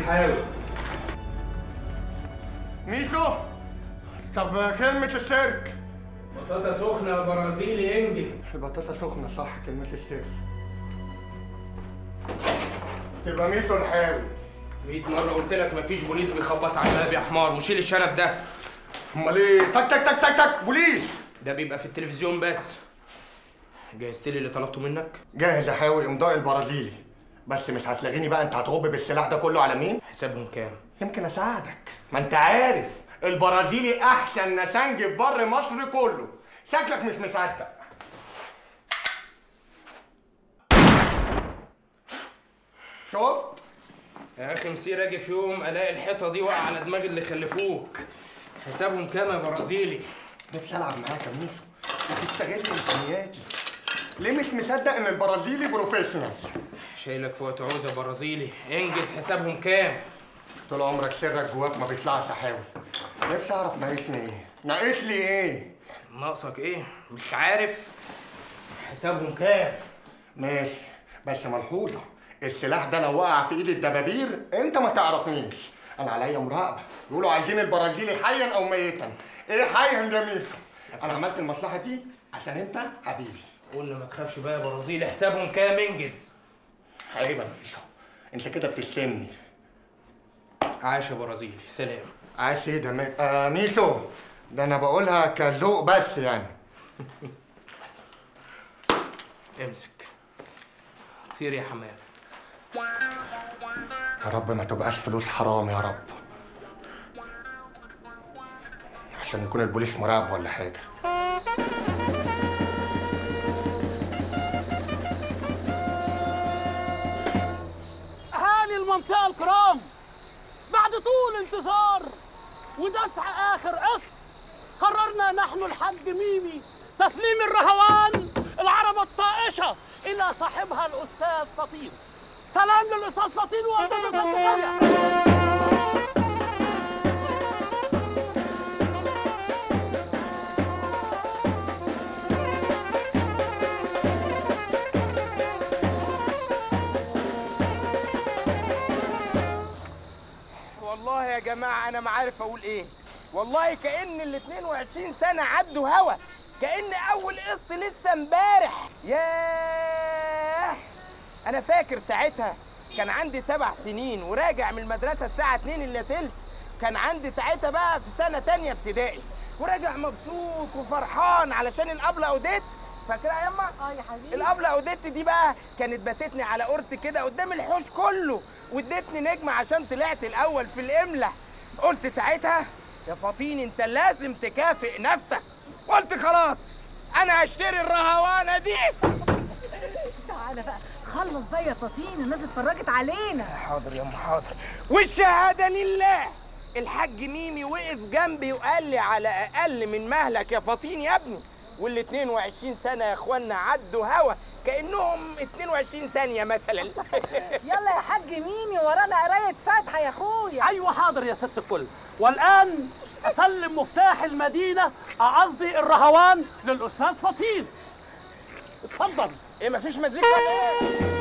الحاوي ميشو طب كلمة السيرك بطاطا سخنة برازيلي انجز البطاطا سخنة صح كلمة السيرك يبقى ميشو الحاوي 100 مرة قلت لك مفيش بوليس بيخبط على الباب يا حمار وشيل الشنب ده امال ايه تك تك تك تك تك بوليس ده بيبقى في التلفزيون بس جهزت لي اللي طلبته منك جاهز يا حاوي امضاء البرازيلي بس مش هتلاغيني بقى انت هتغب بالسلاح ده كله على مين حسابهم كام يمكن اساعدك ما انت عارف البرازيلي احسن نسنج في بر مصر كله شكلك مش مصدق شفت يا اخي مسير اجي في يوم الاقي الحيطه دي واقعه على دماغ اللي خلفوك حسابهم كام يا برازيلي نفسي العب معاك يا ميسو وتستغل امكانياتي ليه مش مصدق ان البرازيلي بروفيشنال شايلك في وقت عوزه برازيلي انجز حسابهم كام طول عمرك سرك جواك ما بيطلعش حاوي نفسي اعرف ناقصني ايه ناقص لي ايه ناقصك ايه مش عارف حسابهم كام ماشي بس ملحوظه السلاح ده لو وقع في ايد الدبابير انت ما تعرفنيش انا عليا مراقبه يقولوا عايزين البرازيلي حيا او ميتا ايه حيا ده ميسو انا عملت المصلحه دي عشان انت حبيبي قلنا ما تخافش بقى يا برازيلي حسابهم كام انجز عيب يا ميسو انت كده بتشتمني عاش يا برازيلي سلام عايز ايه ده مي... آه ميسو ده انا بقولها كذوق بس يعني امسك طير يا حمام يا رب ما تبقاش فلوس حرام يا رب عشان يكون البوليس مراقب ولا حاجه أهالي المنطقة الكرام بعد طول انتظار ودفع آخر قسط قررنا نحن الحاج ميمي تسليم الرهوان العربة الطائشة إلى صاحبها الأستاذ فطين سلام للأستاذ فطين وأستاذ الفطين والله يا جماعة أنا ما عارف أقول إيه والله كأن ال 22 سنة عدوا هوا كأن أول قسط لسه امبارح ياه أنا فاكر ساعتها كان عندي سبع سنين وراجع من المدرسة الساعة 2 إلا تلت كان عندي ساعتها بقى في سنة تانية ابتدائي وراجع مبسوط وفرحان علشان الأبلة أوديت فاكرها يا يما؟ اه يا حبيبي الابله اوديت دي بقى كانت باستني على قرط كده قدام الحوش كله وادتني نجمه عشان طلعت الاول في الامله قلت ساعتها يا فطين انت لازم تكافئ نفسك قلت خلاص انا هشتري الرهوانه دي تعالى بقى خلص بقى يا فطين الناس اتفرجت علينا حاضر يا ام حاضر والشهاده لله الحاج ميمي وقف جنبي وقال لي على اقل من مهلك يا فطين يا ابني وال 22 سنه يا اخوانا عدوا هوا كانهم 22 ثانيه مثلا يلا يا حاج ميمي ورانا قرايه فاتحه يا اخويا أيوة حاضر يا ست الكل والآن أسلم مفتاح المدينة قصدي الرهوان للأستاذ فطين اتفضل ايه مفيش مزيكا ولا ايه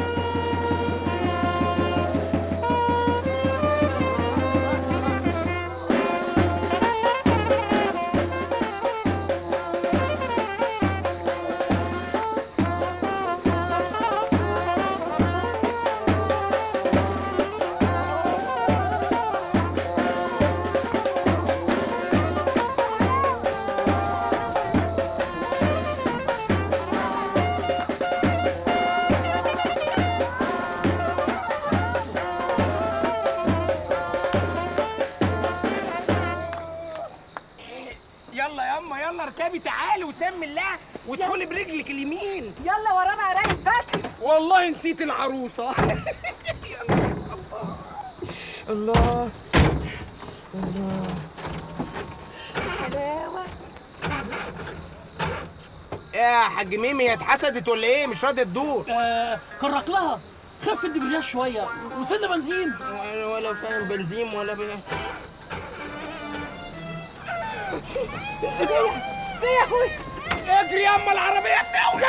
يلا ياما يلا اركبي تعالي وسمي الله وادخلي برجلك اليمين يلا ورانا قرايه فاتحه والله نسيت العروسة الله الله حلاوه يا حاج ميمي هي اتحسدت ولا ايه مش راضيه تدور آه كرك لها خف الدبرياج شوية وسن بنزين ولا ولا فاهم بنزين ولا بي... في يا اخويا اجري ياما العربيه بتاعنا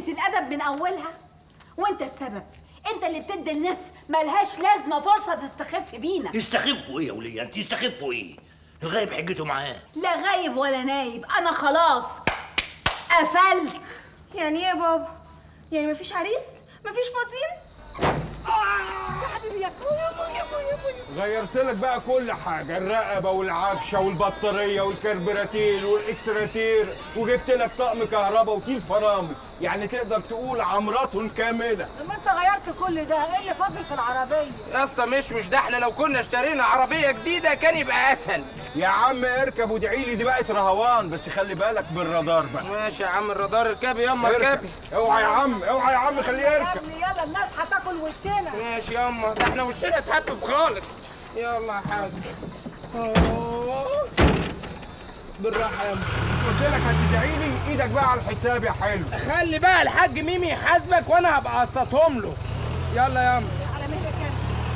الادب من اولها وانت السبب انت اللي بتدي الناس ملهاش لازمه فرصه تستخف بينا يستخفوا ايه يا وليه انت يستخفوا ايه الغايب حجته معاه لا غايب ولا نايب انا خلاص قفلت يعني ايه يا بابا يعني مفيش عريس مفيش فاطين يا حبيبي يا ابويا يا ابويا يا ابويا غيرت لك بقى كل حاجة الرقبة والعفشة والبطارية والكربراتير والإكسراتير وجبت لك طقم كهرباء وكيل فرامل يعني تقدر تقول عمرة كاملة لما انت غيرت كل ده ايه اللي فاضل في العربيه يا اسطى مش مش ده احنا لو كنا اشترينا عربيه جديده كان يبقى اسهل يا عم اركب وادعي لي دي بقت رهوان بس خلي بالك بالرادار بقى ماشي يا عم الرادار اركبي يما اركبي اوعى يا عم اوعى يا عم خليه يا يركب ابني يلا الناس هتاكل وشنا ماشي يما ده احنا وشنا اتهبب خالص يلا يا حاج أوه. بالراحه يما مش قلت لك هتدعي لي ايدك بقى على الحساب يا حلو خلي بقى الحاج ميمي يحاسبك وانا هبقى اقسطهم له يلا يا يما على مهلك يا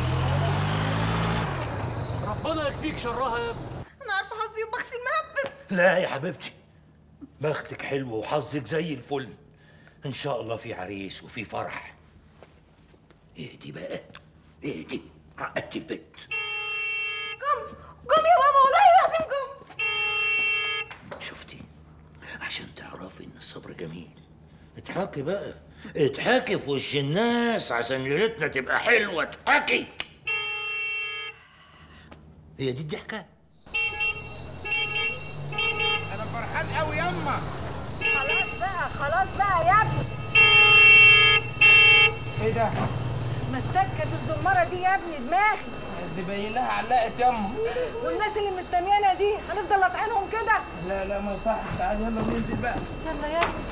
ربنا يكفيك شرها يا ابني انا عارفه حظي وبختي المهبب لا يا حبيبتي بختك حلو وحظك زي الفل ان شاء الله في عريس وفي فرح اهدي بقى اهدي عقدت البيت جم جم يا بابا والله العظيم جم شفتي عشان تعرفي ان الصبر جميل اضحكي بقى اضحكي في وش الناس عشان ليلتنا تبقى حلوه اضحكي هي دي الضحكه انا فرحان قوي يما خلاص بقى خلاص بقى يا ابني ايه ده مسكت الزماره دي يا ابني دماغي دي باين لها علقت يما والناس اللي مستنيانا دي هنفضل لاطعينهم كده لا لا ما صح تعال يلا ننزل بقى يلا يا ابني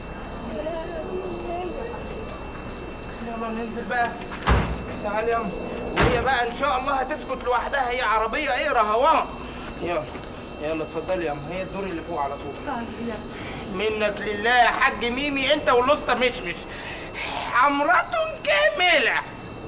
يلا ننزل بقى تعال يما وهي بقى ان شاء الله هتسكت لوحدها هي عربيه ايه رهوان يلا يلا اتفضلي يا هي الدور اللي فوق على طول طيب يلا منك لله يا حاج ميمي انت والاسطى مشمش عمرة كاملة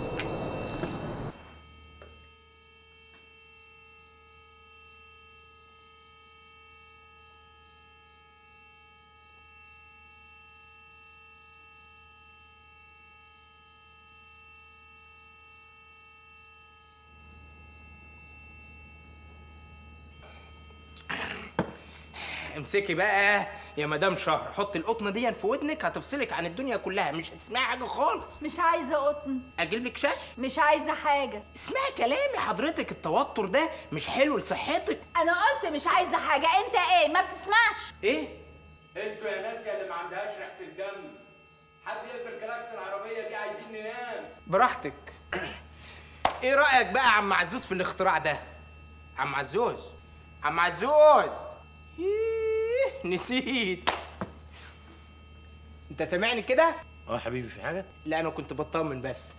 امسكي بقى يا مدام شهر حط القطنه دي في ودنك هتفصلك عن الدنيا كلها مش هتسمعي حاجه خالص مش عايزه قطن اجيب لك شاش مش عايزه حاجه اسمعي كلامي حضرتك التوتر ده مش حلو لصحتك انا قلت مش عايزه حاجه انت ايه ما بتسمعش ايه انتوا يا ناس يا اللي ما عندهاش ريحه الدم حد يقفل كلاكس العربيه دي عايزين ننام براحتك ايه رايك بقى يا عم عزوز في الاختراع ده عم عزوز عم عزوز إيه نسيت انت سامعني كده اه حبيبي في حاجه لا انا كنت بطمن بس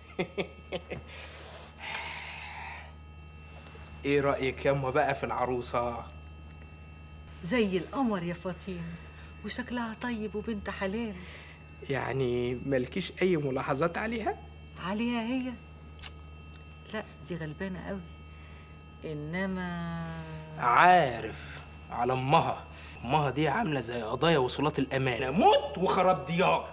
ايه رايك ياما بقى في العروسه زي القمر يا فاطين وشكلها طيب وبنت حلال يعني مالكيش اي ملاحظات عليها عليها هي لا دي غلبانه قوي انما عارف على امها امها دي عامله زي قضايا وصولات الامانه موت وخراب ديار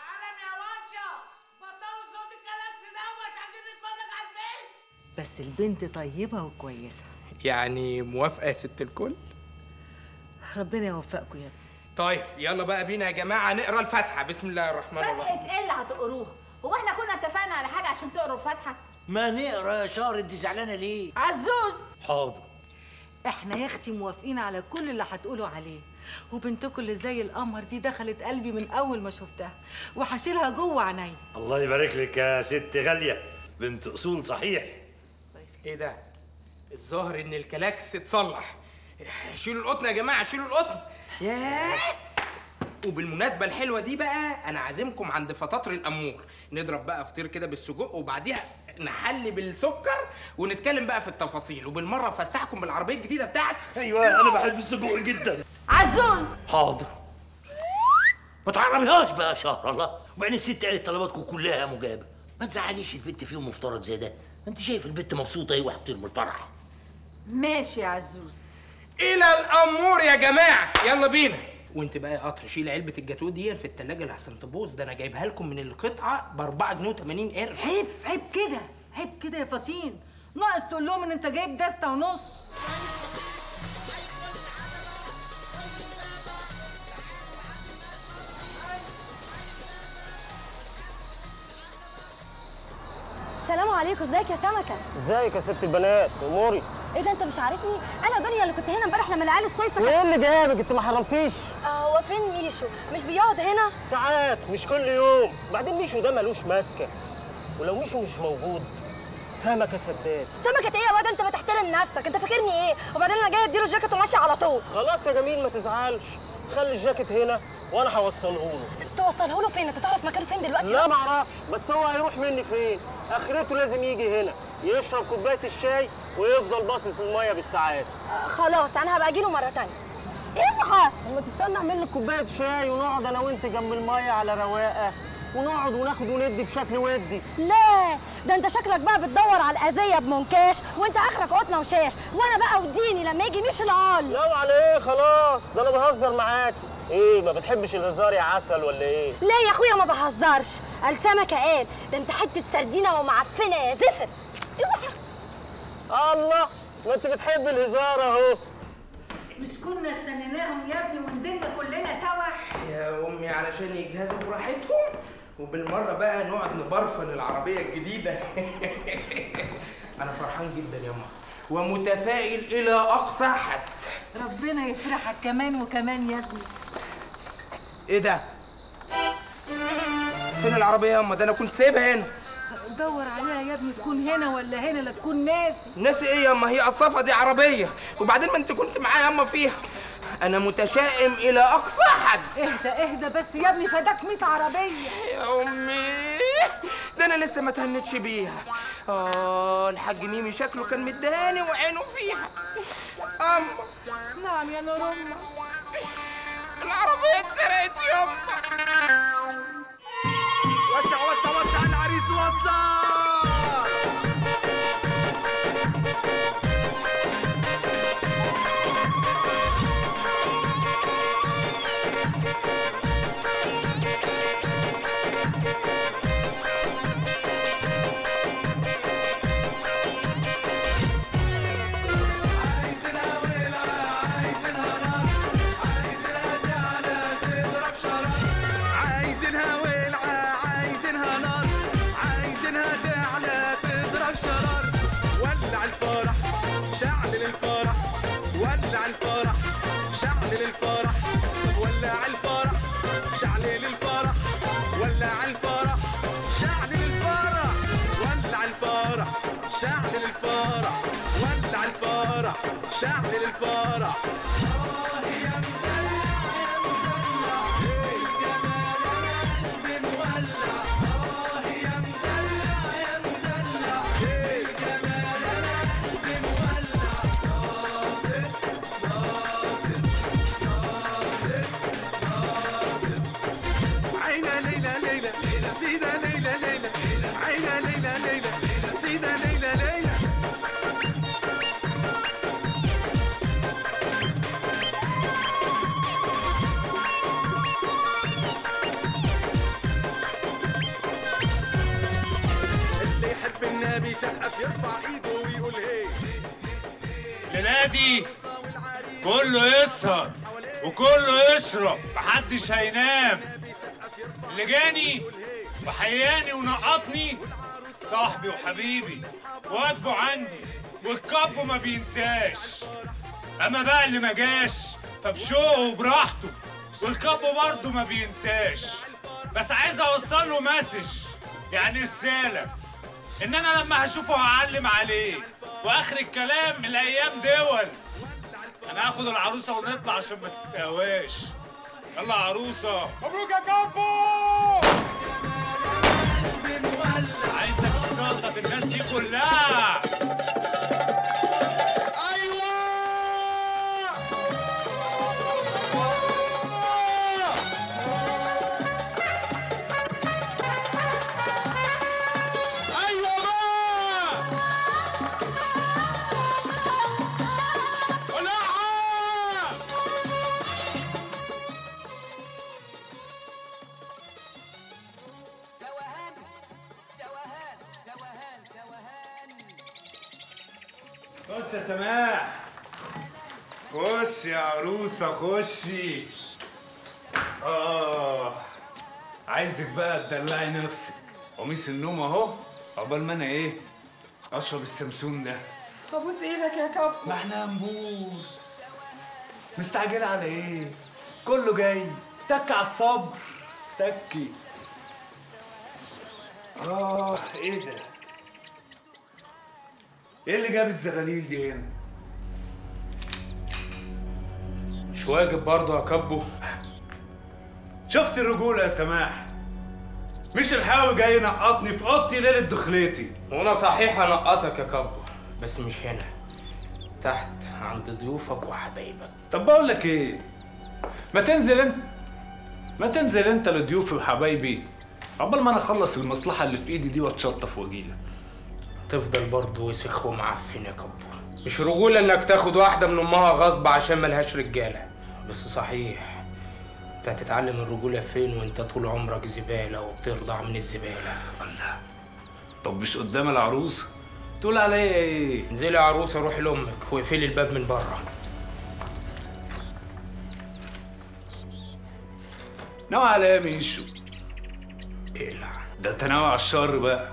بس البنت طيبه وكويسه يعني موافقه يا ست الكل ربنا يوفقكم يا ابني طيب يلا بقى بينا يا جماعه نقرا الفاتحه بسم الله الرحمن الرحيم فتحة ايه اللي هتقروها هو احنا كنا اتفقنا على حاجه عشان تقروا الفاتحه ما نقرا يا شهر انت زعلانه ليه عزوز حاضر احنا يا اختي موافقين على كل اللي هتقولوا عليه وبنتكم اللي زي القمر دي دخلت قلبي من اول ما شفتها وحشيلها جوه عينيا الله يبارك لك يا ست غاليه بنت اصول صحيح ايه ده الظاهر ان الكلاكس اتصلح شيلوا القطن يا جماعه شيلوا القطن ياه وبالمناسبة الحلوة دي بقى أنا عازمكم عند فطاطر الأمور نضرب بقى فطير كده بالسجق وبعديها نحلي بالسكر ونتكلم بقى في التفاصيل وبالمرة أفسحكم بالعربية الجديدة بتاعتي ايوه انا بحب السجق جدا عزوز حاضر ما تعرفيهاش بقى يا شهر الله وبعدين الست قالت طلباتكم كلها مجابه ما تزعليش البنت فيهم مفترض زي ده انت شايف البنت مبسوطه ايه وهتطير من الفرح ماشي يا عزوز إلى الأمور يا جماعة يلا بينا وانت بقى يا قطر شيل علبه الجاتوه دي في التلاجة لحسن تبوظ ده انا جايبها لكم من القطعه ب 4 جنيه و80 قرش عيب عيب كده عيب كده يا فطين ناقص تقول لهم ان انت جايب دستة ونص السلام عليكم ازيك يا سمكه ازيك يا ست البنات اموري ايه ده انت مش عارفني انا دنيا اللي كنت هنا امبارح لما العيال الصيصه وايه اللي جابك انت ما حرمتيش آه، هو فين ميشو مش بيقعد هنا ساعات مش كل يوم بعدين ميشو ده ملوش ماسكه ولو ميشو مش موجود سمكه سداد سمكه ايه يا واد انت بتحترم نفسك انت فاكرني ايه وبعدين انا جايه اديله الجاكيت وماشي على طول خلاص يا جميل ما تزعلش خلي الجاكيت هنا وانا هوصله له توصله له فين انت تعرف مكانه فين دلوقتي لا ما اعرفش بس هو هيروح مني فين اخرته لازم يجي هنا يشرب كوبايه الشاي ويفضل باصص الميه بالساعات آه، خلاص انا هبقى اجيله مره تانية اوعى اما تستنى اعمل لك كوبايه شاي ونقعد انا وانت جنب الميه على رواقه ونقعد وناخد وندي بشكل ودي لا ده انت شكلك بقى بتدور على الاذيه بمنكاش وانت اخرك قطنه وشاش وانا بقى وديني لما يجي مش العال لا وعلى ايه خلاص ده انا بهزر معاك ايه ما بتحبش الهزار يا عسل ولا ايه لا يا اخويا ما بهزرش السمكه قال ده انت حته سردينه ومعفنه يا زفر اوعى الله ما انت بتحب الهزار اهو مش كنا استنيناهم يا ابني ونزلنا كلنا سوا يا امي علشان يجهزوا براحتهم وبالمره بقى نقعد نبرفن العربيه الجديده انا فرحان جدا يا ماما ومتفائل الى اقصى حد ربنا يفرحك كمان وكمان يا ابني ايه ده فين العربيه يا اما ده انا كنت سايبها هنا دور عليها يا ابني تكون هنا ولا هنا لا تكون ناسي ناسي ايه يا اما هي الصفه دي عربيه وبعدين ما انت كنت معايا يا اما فيها انا متشائم الى اقصى حد اهدى اهدى بس يا ابني فداك 100 عربيه يا امي ده انا لسه ما تهنتش بيها اه الحاج ميمي شكله كان مداني وعينه فيها اما نعم يا نور امك العربيه اتسرقت يما وسع وسع وسع العريس وسع عايزينها ولعة عايزينها نار عايزينها تعلى تضرب شرار ولع الفرح شعل الفرح ولع الفرح شعل الفرح ولع الفرح شعل الفرح ولع الفرح شعل الفرح ولع الفرح شعل الفرح ولع الفرح شعل الفرح آه يا عينا ليلى ليلى سيدة ليلى ليلى عينا ليلى ليلى سيدة ليلى ليلى اللي يحب النبي سقف يرفع ايده ويقول هي لنادي كله يسهر وكله يشرب محدش هينام اللي جاني وحياني ونقطني صاحبي وحبيبي واجبه عندي والكب ما بينساش اما بقى اللي ما جاش فبشوقه وبراحته والكب برضه ما بينساش بس عايز اوصل له مسج يعني رساله ان انا لما هشوفه هعلم عليه واخر الكلام الايام دول انا هاخد العروسه ونطلع عشان ما تستهواش يلا يا عروسه مبروك يا كابو عايزك تسلطن الناس دي كلها ايوه بقى ولعها خش يا سماح خش يا عروسة خشي آه عايزك بقى تدلعي نفسك قميص النوم أهو عقبال ما أنا إيه أشرب السمسوم ده ببوس ايدك يا كابو ما احنا هنبوس مستعجلة على إيه؟ كله جاي تك على الصبر تكي آه إيه ده؟ إيه اللي جاب الزغاليل دي هنا؟ مش واجب برضه يا كبو شفت الرجولة يا سماح مش الحاوي جاي ينقطني في اوضتي ليلة دخلتي وانا صحيح هنقطك يا كبو بس مش هنا تحت عند ضيوفك وحبايبك طب بقول لك ايه ما تنزل انت ما تنزل انت لضيوفي وحبايبي عقبال ما انا اخلص المصلحة اللي في ايدي دي واتشطف واجيلك تفضل برضه وسخ ومعفن يا كبو مش رجولة انك تاخد واحدة من امها غصب عشان ملهاش رجالة بس صحيح انت هتتعلم الرجولة فين وانت طول عمرك زبالة وبترضع من الزبالة الله طب مش قدام العروس تقول عليا ايه انزلي يا عروسة روحي لامك واقفلي الباب من بره ناوي على ايه يا ميشو اقلع ده انت ناوي على الشر بقى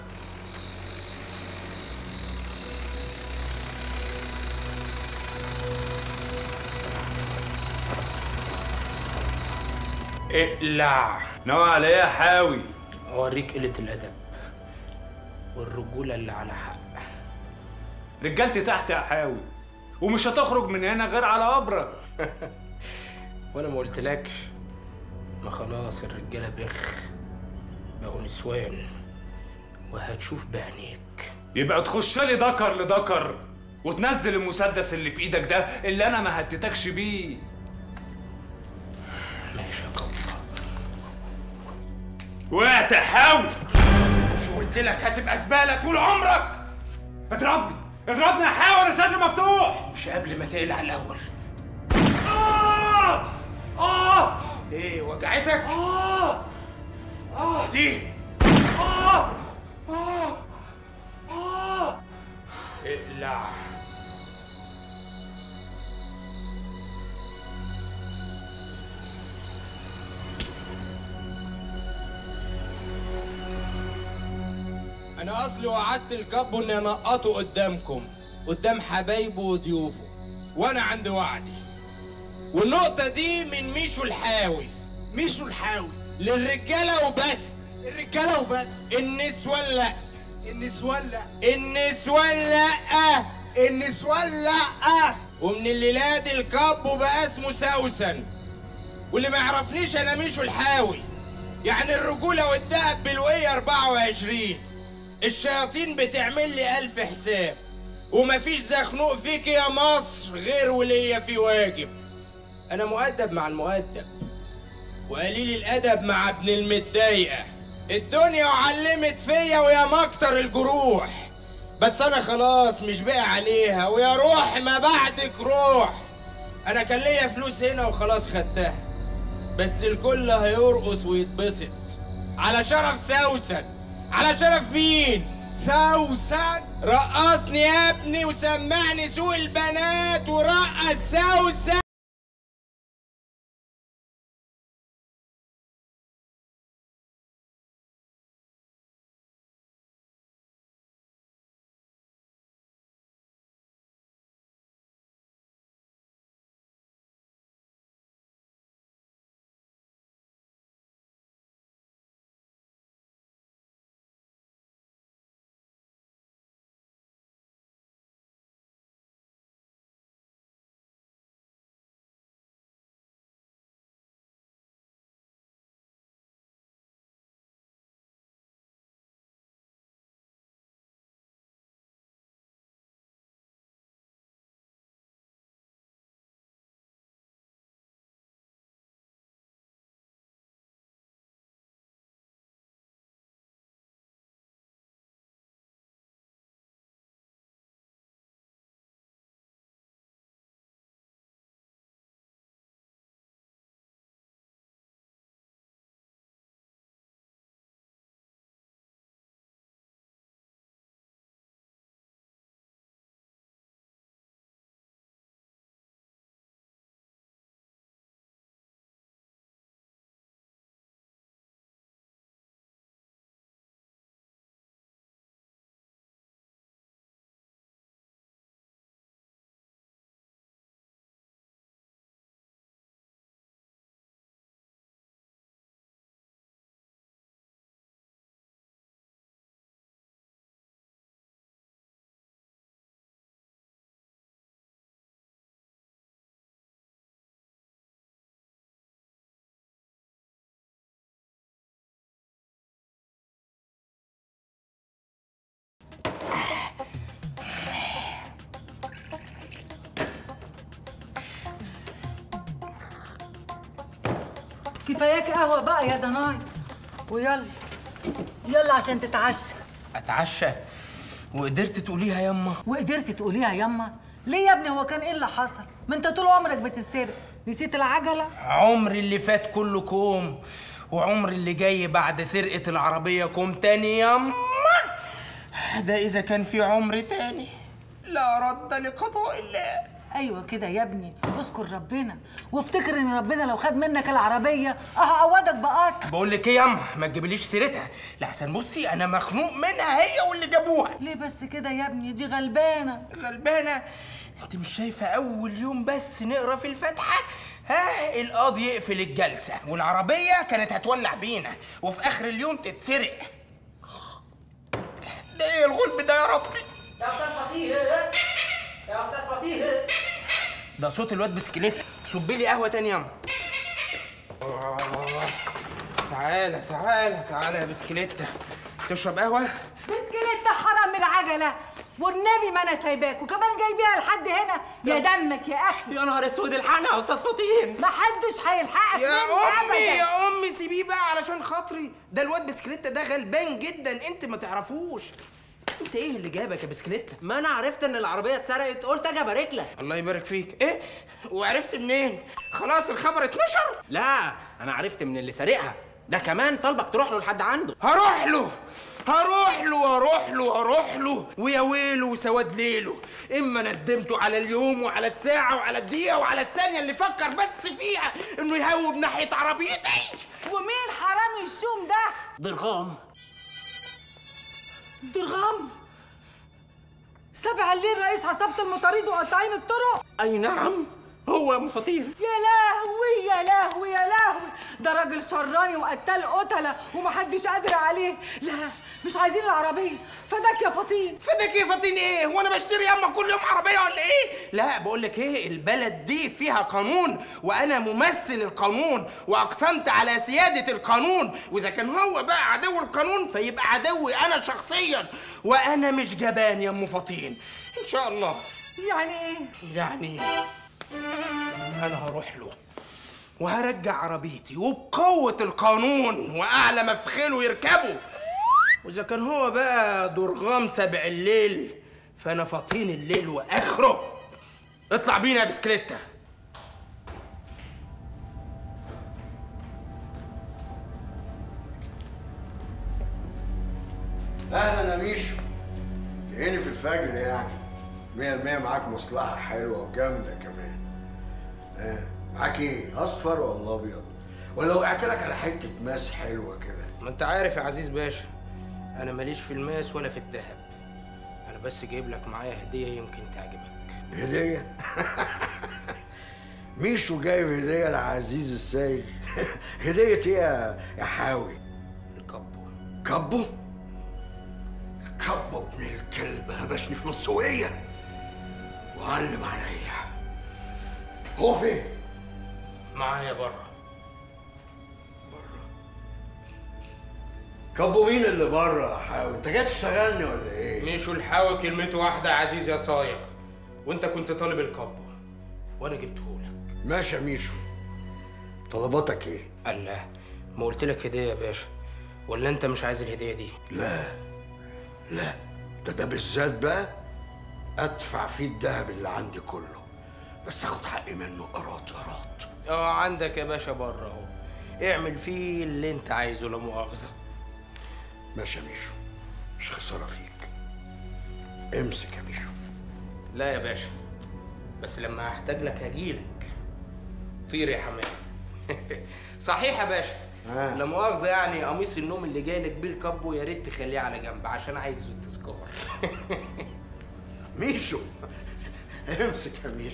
اقلع ناوي على ايه يا حاوي اوريك قلة الادب والرجولة اللي على حق رجالتي تحت يا حاوي ومش هتخرج من هنا غير على قبرك وانا ما قلتلكش ما خلاص الرجالة بخ بقوا نسوان وهتشوف بعينيك يبقى تخش لي دكر لدكر وتنزل المسدس اللي في ايدك ده اللي انا ما هتتكش بيه ماشي يا كبر وقعت يا حاوي مش قلت لك هتبقى زبالة طول عمرك اضربني اضربني يا حاوي انا صدري مفتوح مش قبل ما تقلع الاول آه! آه! ايه وجعتك آه! اه دي آه! آه! آه! اقلع انا اصلي وعدت الكابو اني انقطه قدامكم قدام حبايبه وضيوفه وانا عندي وعدي والنقطة دي من ميشو الحاوي ميشو الحاوي للرجالة وبس الرجالة وبس النسوان لا النسوان لا النسوان لا النسوان لا ومن الليلة دي الكابو بقى اسمه سوسن واللي ما يعرفنيش انا ميشو الحاوي يعني الرجولة والدهب بالوية 24 الشياطين بتعمل لي ألف حساب ومفيش زخنوق فيك يا مصر غير وليا في واجب أنا مؤدب مع المؤدب وقليل الأدب مع ابن المتضايقة الدنيا علمت فيا ويا مكتر الجروح بس أنا خلاص مش باقي عليها ويا روح ما بعدك روح أنا كان ليا فلوس هنا وخلاص خدتها بس الكل هيرقص ويتبسط على شرف سوسن على شرف مين؟ سوسن رقصني يا ابني وسمعني سوق البنات ورقص سوسن كفاياك قهوه بقى يا دناي ويلا يلا عشان تتعشى اتعشى وقدرت تقوليها يما وقدرتي تقوليها يما ليه يا ابني هو كان ايه اللي حصل ما انت طول عمرك بتتسرق نسيت العجله عمري اللي فات كله كوم وعمري اللي جاي بعد سرقة العربية كوم تاني يما ده إذا كان في عمر تاني لا رد لقضاء الله ايوه كده يا ابني اذكر ربنا وافتكر ان ربنا لو خد منك العربيه اهو عوضك بقطر بقول لك ايه ياما ما تجيبليش سيرتها لحسن بصي انا مخنوق منها هي واللي جابوها ليه بس كده يا ابني دي غلبانه غلبانه انت مش شايفه اول يوم بس نقرا في الفاتحه ها القاضي يقفل الجلسه والعربيه كانت هتولع بينا وفي اخر اليوم تتسرق ده ايه الغلب ده يا ربي يا استاذ فتيه يا استاذ فتيه ده صوت الواد بسكليت صب لي قهوه تاني ياما تعالى تعالى تعالى يا بسكليتة تشرب قهوه بسكليت حرام العجله والنبي ما انا سايباك وكمان جايبيها لحد هنا يا دمك يا اخي يا نهار اسود الحقنا يا استاذ فطين ما حدش هيلحقك يا مني امي أبداً. يا امي سيبيه بقى علشان خاطري ده الواد بسكليتة ده غلبان جدا انت ما تعرفوش انت ايه اللي جابك يا بسكليتة ما انا عرفت ان العربيه اتسرقت قلت اجي ابارك لك الله يبارك فيك ايه وعرفت منين خلاص الخبر اتنشر لا انا عرفت من اللي سارقها ده كمان طالبك تروح له لحد عنده هروح له هروح له هروح له هروح له ويا ويله وسواد ليله اما ندمته على اليوم وعلى الساعه وعلى الدقيقه وعلى الثانيه اللي فكر بس فيها انه يهوب ناحيه عربيتي ومين حرامي الشوم ده ضرغام درغام سبع الليل رئيس عصابة المطاريد وقطاعين الطرق اي نعم هو يا ام فطين يا لهوي يا لهوي يا لهوي ده راجل شراني وقتال قتلة ومحدش قادر عليه لا مش عايزين العربية فداك يا فطين فداك ايه فاطين ايه هو انا بشتري ياما كل يوم عربيه ولا ايه لا بقول لك ايه البلد دي فيها قانون وانا ممثل القانون واقسمت على سياده القانون واذا كان هو بقى عدو القانون فيبقى عدوي انا شخصيا وانا مش جبان يا ام فطين ان شاء الله يعني ايه يعني انا هروح له وهرجع عربيتي وبقوة القانون وأعلى مفخله يركبه وإذا كان هو بقى درغام سبع الليل فأنا فطين الليل وآخره اطلع بينا يا بسكليتة اهلا يا ميشو جايني في الفجر يعني مية المية معاك مصلحة حلوة وجامدة كمان اه معاك ايه اصفر ولا ابيض ولا وقعت لك على حتة ماس حلوة كده ما أنت عارف يا عزيز باشا أنا ماليش في الماس ولا في الذهب أنا بس جايب لك معايا هدية يمكن تعجبك هدية ميشو جايب هدية لعزيز السيد هدية ايه يا يا حاوي الكبو كبو كبو ابن الكلب هبشني في نص وقية وعلم عليا هو فين؟ معايا بره كبو مين اللي بره يا حاوي؟ انت جاي تشتغلني ولا ايه؟ مشوا الحاوي كلمته واحدة يا عزيز يا صايغ وأنت كنت طالب الكبو وأنا جبتهولك ماشي يا ميشو طلباتك ايه؟ الله ما قلت لك هدية يا باشا ولا أنت مش عايز الهدية دي؟ لا لا ده ده بالذات بقى ادفع فيه الذهب اللي عندي كله بس اخد حقي منه قراط قراط اه عندك يا باشا بره اهو اعمل فيه اللي انت عايزه لا مؤاخذة ماشي يا ميشو مش خسارة فيك امسك يا ميشو لا يا باشا بس لما هحتاج لك هجيلك طير يا حمام صحيح يا باشا آه. لا مؤاخذة يعني قميص النوم اللي جاي لك بيه الكابو يا ريت تخليه على جنب عشان عايز التذكار ميشو امسك يا ميشو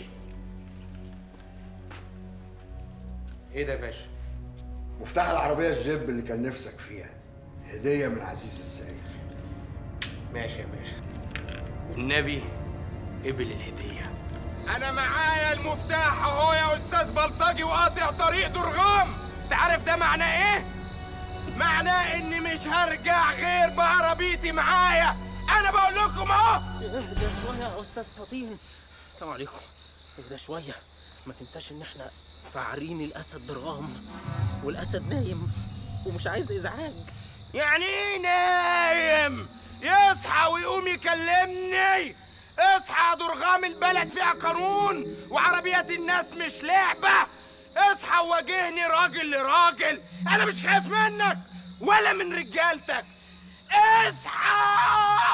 ايه ده يا باشا؟ مفتاح العربية الجيب اللي كان نفسك فيها هدية من عزيز السيد ماشي يا باشا والنبي قبل الهدية أنا معايا المفتاح أهو يا أستاذ بلطجي وقاطع طريق درغام أنت عارف ده معناه إيه؟ معناه إني مش هرجع غير بعربيتي معايا أنا بقول لكم أهو اهدى شوية يا أستاذ فطين السلام عليكم اهدى شوية ما تنساش إن إحنا فعريني الاسد ضرغام والاسد نايم ومش عايز ازعاج يعني ايه نايم يصحى ويقوم يكلمني اصحى يا درغام البلد فيها قانون وعربيات الناس مش لعبة اصحى وواجهني راجل لراجل انا مش خايف منك ولا من رجالتك اصحى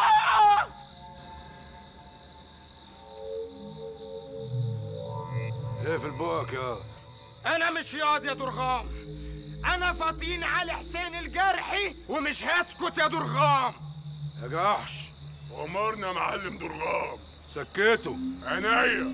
ايه في البوك يا انا مش ياض يا درغام انا فاطين علي حسين الجرحي ومش هسكت يا درغام يا جحش امرنا يا معلم درغام سكته عينيا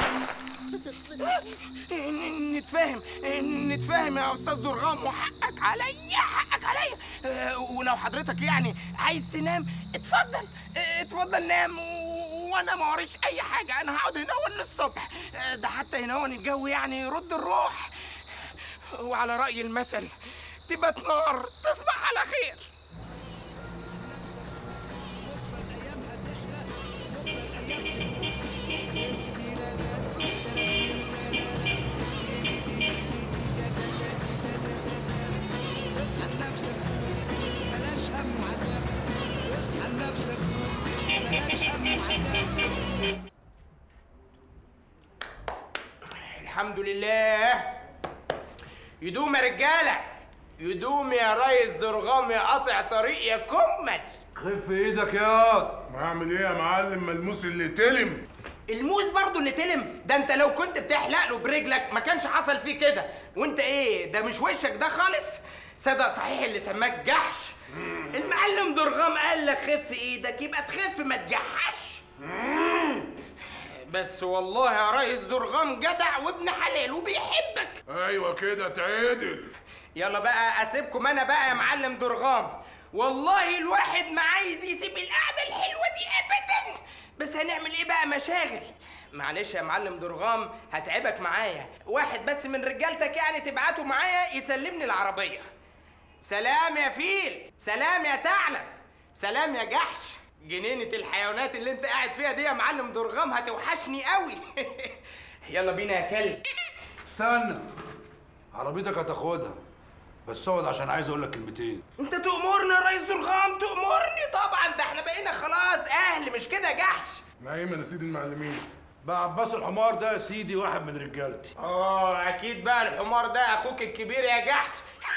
نتفاهم نتفاهم يا استاذ درغام وحقك عليا حقك عليا آه، ولو حضرتك يعني عايز تنام اتفضل آه، اتفضل نام و- وانا ما وريش اي حاجه انا هقعد هنا للصبح آه، ده حتى هنا الجو يعني يرد الروح وعلى راي المثل تبقى نار تصبح على خير اصحى لنفسك بلاش هم وعذاب اصحى لنفسك بلاش هم وعذاب الحمد لله يدوم يا رجاله يدوم يا ريس درغام يا قاطع طريق يا كمل خف ايدك يا ما اعمل ايه يا معلم ملموس اللي تلم الموس برضو اللي تلم ده انت لو كنت بتحلق له برجلك ما كانش حصل فيه كده وانت ايه ده مش وشك ده خالص صدق صحيح اللي سماك جحش المعلم درغام قال لك خف ايدك يبقى تخف ما تجحش بس والله يا ريس درغام جدع وابن حلال وبيحبك ايوه كده تعدل يلا بقى اسيبكم انا بقى يا معلم درغام والله الواحد ما عايز يسيب القعده الحلوه دي ابدا بس هنعمل ايه بقى مشاغل معلش يا معلم درغام هتعبك معايا واحد بس من رجالتك يعني تبعته معايا يسلمني العربيه سلام يا فيل سلام يا ثعلب سلام يا جحش جنينة الحيوانات اللي انت قاعد فيها دي يا معلم درغام هتوحشني قوي يلا بينا يا كلب استنى عربيتك هتاخدها بس اقعد عشان عايز اقول لك كلمتين انت تأمرني يا ريس درغام تأمرني طبعا ده احنا بقينا خلاص اهل مش كده يا جحش نايم يا سيدي المعلمين بقى عباس الحمار ده يا سيدي واحد من رجالتي اه اكيد بقى الحمار ده اخوك الكبير يا جحش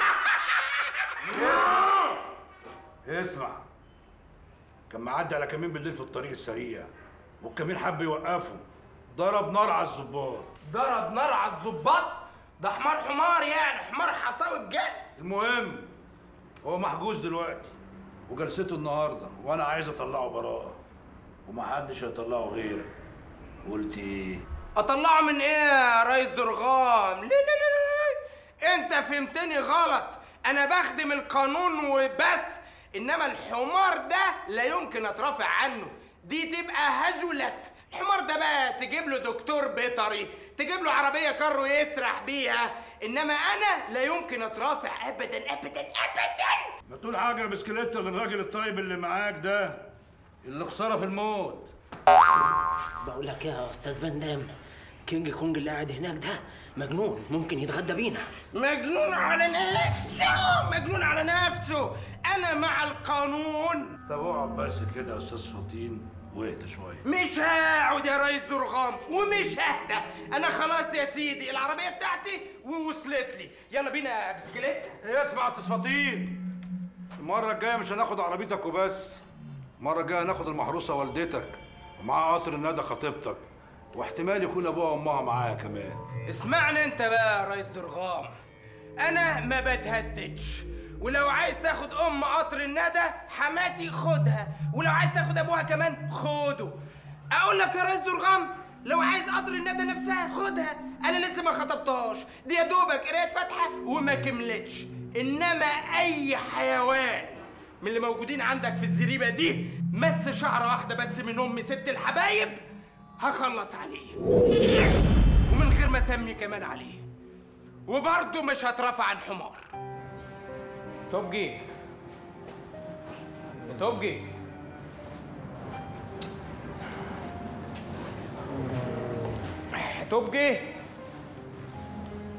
اسمع كان معدي على كمين بالليل في الطريق السريع والكمين حب يوقفه ضرب نار على الظباط ضرب نار على الظباط ده حمار حمار يعني حمار حصاوي بجد المهم هو محجوز دلوقتي وجلسته النهارده وانا عايز اطلعه براءه ومحدش هيطلعه غيرك قلت ايه اطلعه من ايه يا ريس درغام لا لا لا لا انت فهمتني غلط انا بخدم القانون وبس انما الحمار ده لا يمكن اترافع عنه دي تبقى هزلت الحمار ده بقى تجيب له دكتور بيطري تجيب له عربيه كارو يسرح بيها انما انا لا يمكن اترافع ابدا ابدا ابدا ما تقول حاجه يا بسكليته للراجل الطيب اللي معاك ده اللي خساره في الموت بقول لك يا استاذ فان دام كينج كونج اللي قاعد هناك ده مجنون ممكن يتغدى بينا مجنون على نفسه مجنون على نفسه انا مع القانون طب اقعد بس كده يا استاذ فطين واهدى شويه مش هقعد يا ريس درغام ومش ههدى انا خلاص يا سيدي العربيه بتاعتي ووصلت لي يلا بينا يا بسكليت اسمع يا استاذ فطين المره الجايه مش هناخد عربيتك وبس المره الجايه هناخد المحروسه والدتك ومعاها قطر الندى خطيبتك واحتمال يكون ابوها وامها معاها كمان اسمعني انت بقى يا ريس درغام انا ما بتهددش ولو عايز تاخد ام قطر الندى حماتي خدها ولو عايز تاخد ابوها كمان خده اقول لك يا ريس درغام لو عايز قطر الندى نفسها خدها انا لسه ما خطبتهاش دي يا دوبك قرايه فاتحه وما كملتش انما اي حيوان من اللي موجودين عندك في الزريبه دي مس شعره واحده بس من ام ست الحبايب هخلص عليه ومن غير ما اسمي كمان عليه وبرضه مش هترفع عن حمار توبجي توبجي توبجي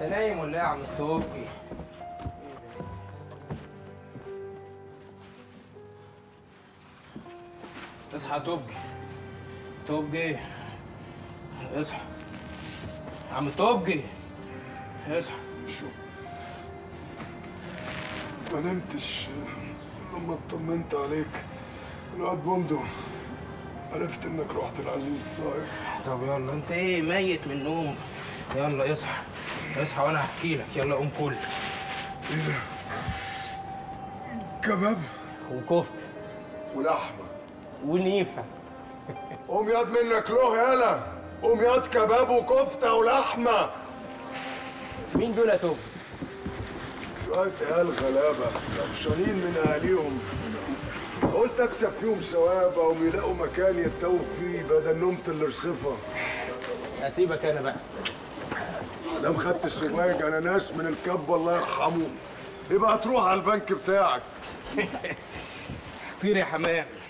انت نايم ولا ايه يا عم التوبكي اصحى توبكي توبكي اصحى عم توبكي اصحى ما نمتش لما اطمنت عليك الواد بندو عرفت انك رحت العزيز الصاير طب يلا انت ايه ميت من النوم يلا اصحى اصحى وانا هحكي لك يلا قوم كل ايه ده كباب وكفت ولحمه ونيفه قوم ياض منك له يالا قوم ياض كباب وكفته ولحمه مين دول يا توب شويه عيال غلابه طفشانين من اهاليهم قلت اكسب فيهم ثواب او يلاقوا مكان يتوه فيه بدل نومة الرصفه اسيبك انا بقى دام خدت السواج انا ناس من الكب الله يرحمه يبقى هتروح على البنك بتاعك طير يا حمام